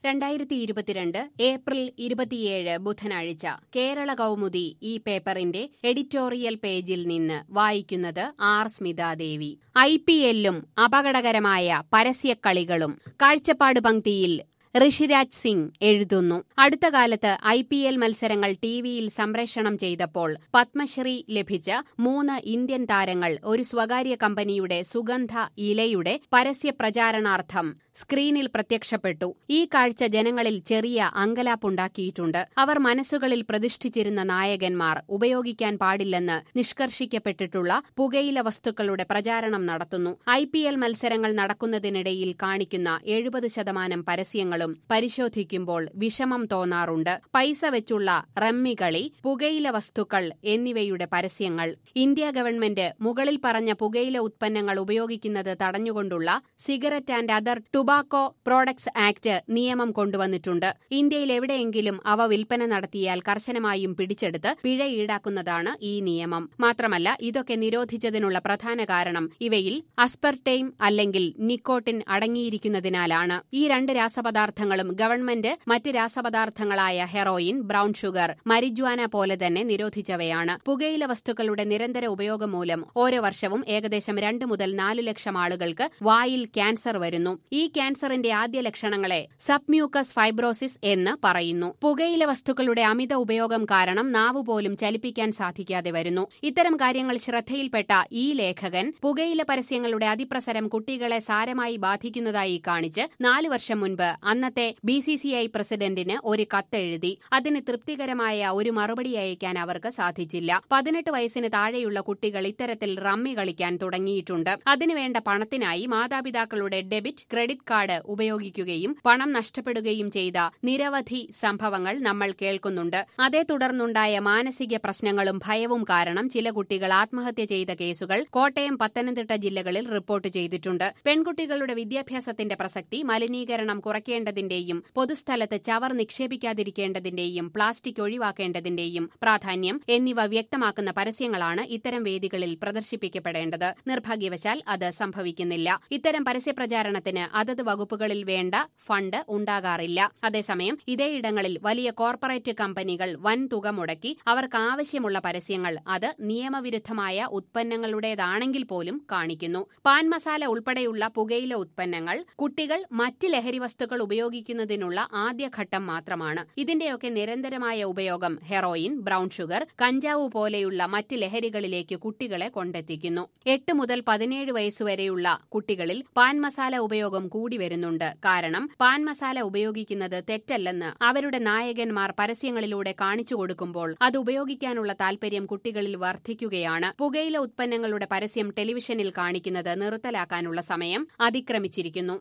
രണ്ടായിരത്തി ഇരുപത്തിരണ്ട് ഏപ്രിൽ ഇരുപത്തിയേഴ് ബുധനാഴ്ച കേരള കൗമുദി ഈ പേപ്പറിന്റെ എഡിറ്റോറിയൽ പേജിൽ നിന്ന് വായിക്കുന്നത് ആർ സ്മിതാദേവി ഐ പി എല്ലും അപകടകരമായ പരസ്യക്കളികളും കാഴ്ചപ്പാട് പങ്ക്തിയിൽ ഋഷിരാജ് സിംഗ് എഴുതുന്നു അടുത്ത കാലത്ത് ഐ പി എൽ മത്സരങ്ങൾ ടിവിയിൽ സംപ്രേഷണം ചെയ്തപ്പോൾ പത്മശ്രീ ലഭിച്ച മൂന്ന് ഇന്ത്യൻ താരങ്ങൾ ഒരു സ്വകാര്യ കമ്പനിയുടെ സുഗന്ധ ഇലയുടെ പരസ്യ പ്രചാരണാർത്ഥം സ്ക്രീനിൽ പ്രത്യക്ഷപ്പെട്ടു ഈ കാഴ്ച ജനങ്ങളിൽ ചെറിയ അങ്കലാപ്പുണ്ടാക്കിയിട്ടുണ്ട് അവർ മനസ്സുകളിൽ പ്രതിഷ്ഠിച്ചിരുന്ന നായകന്മാർ ഉപയോഗിക്കാൻ പാടില്ലെന്ന് നിഷ്കർഷിക്കപ്പെട്ടിട്ടുള്ള പുകയില വസ്തുക്കളുടെ പ്രചാരണം നടത്തുന്നു ഐ പി എൽ മത്സരങ്ങൾ നടക്കുന്നതിനിടയിൽ കാണിക്കുന്ന എഴുപത് ശതമാനം പരസ്യങ്ങളും പരിശോധിക്കുമ്പോൾ വിഷമം തോന്നാറുണ്ട് പൈസ വെച്ചുള്ള റമ്മികളി പുകയില വസ്തുക്കൾ എന്നിവയുടെ പരസ്യങ്ങൾ ഇന്ത്യ ഗവൺമെന്റ് മുകളിൽ പറഞ്ഞ പുകയില ഉത്പന്നങ്ങൾ ഉപയോഗിക്കുന്നത് തടഞ്ഞുകൊണ്ടുള്ള cigarette and other tobacco products act നിയമം കൊണ്ടുവന്നിട്ടുണ്ട് ഇന്ത്യയിൽ എവിടെയെങ്കിലും അവ വിൽപ്പന നടത്തിയാൽ കർശനമായും പിടിച്ചെടുത്ത് പിഴ ഈടാക്കുന്നതാണ് ഈ നിയമം മാത്രമല്ല ഇതൊക്കെ നിരോധിച്ചതിനുള്ള പ്രധാന കാരണം ഇവയിൽ അസ്പെർട്ടൈം അല്ലെങ്കിൽ നിക്കോട്ടിൻ അടങ്ങിയിരിക്കുന്നതിനാലാണ് ഈ രണ്ട് രാസപദാർത്ഥങ്ങളും ഗവൺമെന്റ് മറ്റ് രാസപദാർത്ഥങ്ങളായ ഹെറോയിൻ ബ്രൌൺ ഷുഗർ മരിജ്വാന പോലെ തന്നെ നിരോധിച്ചവയാണ് പുകയില വസ്തുക്കളുടെ നിരന്തര ഉപയോഗം മൂലം ഓരോ വർഷവും ഏകദേശം രണ്ട് മുതൽ നാല് ലക്ഷം ആളുകൾക്ക് വായിൽ ക്യാൻസർ വരുന്നു ഈ ക്യാൻസറിന്റെ ആദ്യ ലക്ഷണങ്ങളെ സബ്മ്യൂക്കസ് ഫൈബ്രോസിസ് എന്ന് പറയുന്നു പുകയില വസ്തുക്കളുടെ അമിത ഉപയോഗം കാരണം നാവ് പോലും ചലിപ്പിക്കാൻ സാധിക്കാതെ വരുന്നു ഇത്തരം കാര്യങ്ങൾ ശ്രദ്ധയിൽപ്പെട്ട ഈ ലേഖകൻ പുകയില പരസ്യങ്ങളുടെ അതിപ്രസരം കുട്ടികളെ സാരമായി ബാധിക്കുന്നതായി കാണിച്ച് നാലു വർഷം മുൻപ് അന്നത്തെ ബി സി സി ഐ പ്രസിഡന്റിന് ഒരു കത്തെഴുതി അതിന് തൃപ്തികരമായ ഒരു മറുപടി അയക്കാൻ അവർക്ക് സാധിച്ചില്ല പതിനെട്ട് വയസ്സിന് താഴെയുള്ള കുട്ടികൾ ഇത്തരത്തിൽ റമ്മി കളിക്കാൻ തുടങ്ങിയിട്ടുണ്ട് അതിനുവേണ്ട പണത്തിനായി മാതാപിതാക്കളുടെ ഡെബിറ്റ് ക്രെഡിറ്റ് കാർഡ് ഉപയോഗിക്കുകയും പണം നഷ്ടപ്പെടുകയും ചെയ്ത നിരവധി സംഭവങ്ങൾ നമ്മൾ കേൾക്കുന്നുണ്ട് അതേ തുടർന്നുണ്ടായ മാനസിക പ്രശ്നങ്ങളും ഭയവും കാരണം ചില കുട്ടികൾ ആത്മഹത്യ ചെയ്ത കേസുകൾ കോട്ടയം പത്തനംതിട്ട ജില്ലകളിൽ റിപ്പോർട്ട് ചെയ്തിട്ടുണ്ട് പെൺകുട്ടികളുടെ വിദ്യാഭ്യാസത്തിന്റെ പ്രസക്തി മലിനീകരണം കുറയ്ക്കേണ്ടതിന്റെയും പൊതുസ്ഥലത്ത് ചവർ നിക്ഷേപിക്കാതിരിക്കേണ്ടതിന്റെയും പ്ലാസ്റ്റിക് ഒഴിവാക്കേണ്ടതിന്റെയും പ്രാധാന്യം എന്നിവ വ്യക്തമാക്കുന്ന പരസ്യങ്ങളാണ് ഇത്തരം വേദികളിൽ പ്രദർശിപ്പിക്കപ്പെടേണ്ടത് നിർഭാഗ്യവശാൽ അത് സംഭവിക്കുന്നില്ല ഇത്തരം പരസ്യപ്രചാരണത്തിന് അതത് വകുപ്പുകളിൽ വേണ്ട ഫണ്ട് ഉണ്ടാകാറില്ല അതേസമയം ഇതേയിടങ്ങളിൽ വലിയ കോർപ്പറേറ്റ് കമ്പനികൾ വൻ തുക മുടക്കി അവർക്ക് ആവശ്യമുള്ള പരസ്യങ്ങൾ അത് നിയമവിരുദ്ധമായ ഉത്പന്നങ്ങളുടേതാണെങ്കിൽ പോലും കാണിക്കുന്നു പാൻ മസാല ഉൾപ്പെടെയുള്ള പുകയില ഉത്പന്നങ്ങൾ കുട്ടികൾ മറ്റ് ലഹരി വസ്തുക്കൾ ഉപയോഗിക്കുന്നതിനുള്ള ആദ്യഘട്ടം മാത്രമാണ് ഇതിന്റെയൊക്കെ നിരന്തരമായ ഉപയോഗം ഹെറോയിൻ ബ്രൌൺ ഷുഗർ കഞ്ചാവ് പോലെയുള്ള മറ്റ് ലഹരികളിലേക്ക് കുട്ടികളെ കൊണ്ടെത്തിക്കുന്നു എട്ട് മുതൽ പതിനേഴ് വയസ്സുവരെയുള്ള കുട്ടികളിൽ പാൻ മസാല ഉപയോഗം കൂടി വരുന്നുണ്ട് കാരണം പാൻ മസാല ഉപയോഗിക്കുന്നത് തെറ്റല്ലെന്ന് അവരുടെ നായകന്മാർ പരസ്യങ്ങളിലൂടെ കാണിച്ചു കൊടുക്കുമ്പോൾ അത് ഉപയോഗിക്കാനുള്ള താൽപര്യം കുട്ടികളിൽ വർദ്ധിക്കുകയാണ് പുകയില ഉത്പന്നങ്ങളുടെ പരസ്യം ടെലിവിഷനിൽ കാണിക്കുന്നത് നിർത്തലാക്കാനുള്ള സമയം അതിക്രമിച്ചിരിക്കുന്നു